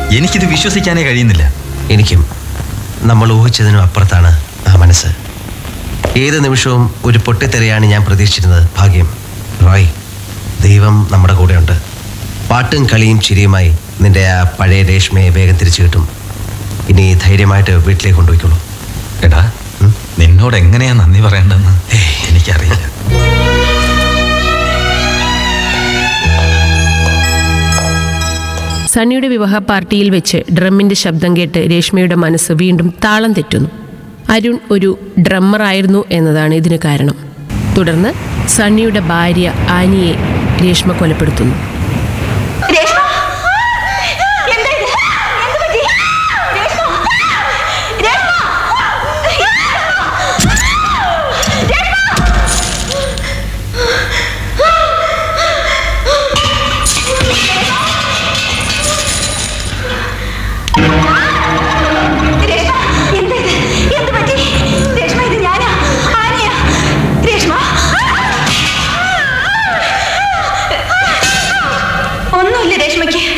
എനിക്കിത് വിശ്വസിക്കാനേ കഴിയുന്നില്ല എനിക്കും നമ്മൾ ഊഹിച്ചതിനും അപ്പുറത്താണ് ആ മനസ്സ് ഏത് നിമിഷവും ഒരു പൊട്ടിത്തെറിയാണ് ഞാൻ പ്രതീക്ഷിച്ചിരുന്നത് ഭാഗ്യം റോയ് ദൈവം നമ്മുടെ കൂടെയുണ്ട് പാട്ടും കളിയും ചിരിയുമായി നിന്റെ ആ പഴയ രേഷ്മയെ വേഗം തിരിച്ചു കിട്ടും ഇനി ധൈര്യമായിട്ട് വീട്ടിലേക്ക് കൊണ്ടുപോയിക്കോളൂ എടാ ഉം? നിന്നോട് എങ്ങനെയാ നന്ദി പറയേണ്ടെന്ന് ഏയ്, എനിക്കറിയില്ല സണ്ണിയുടെ വിവാഹ പാർട്ടിയിൽ വെച്ച് ഡ്രമ്മിന്റെ ശബ്ദം കേട്ട് രേഷ്മയുടെ മനസ്സ് വീണ്ടും താളം തെറ്റുന്നു അരുൺ ഒരു ഡ്രമ്മറായിരുന്നു എന്നതാണ് ഇതിന് കാരണം തുടർന്ന് സണ്ണിയുടെ ഭാര്യ ആനിയെ രേഷ്മ കൊലപ്പെടുത്തുന്നു രേഷ്മ എന്താ ഇത്? എന്ത് പറ്റി? രേഷ്മ! രേഷ്മ! രേഷ്മ! എന്താ ഇത്? എന്ത് പറ്റി? രേഷ്മ, ഇത് ഞാനാ. ആനയാ. രേഷ്മ! ഒന്നുമില്ല രേഷ്മയ്ക്ക്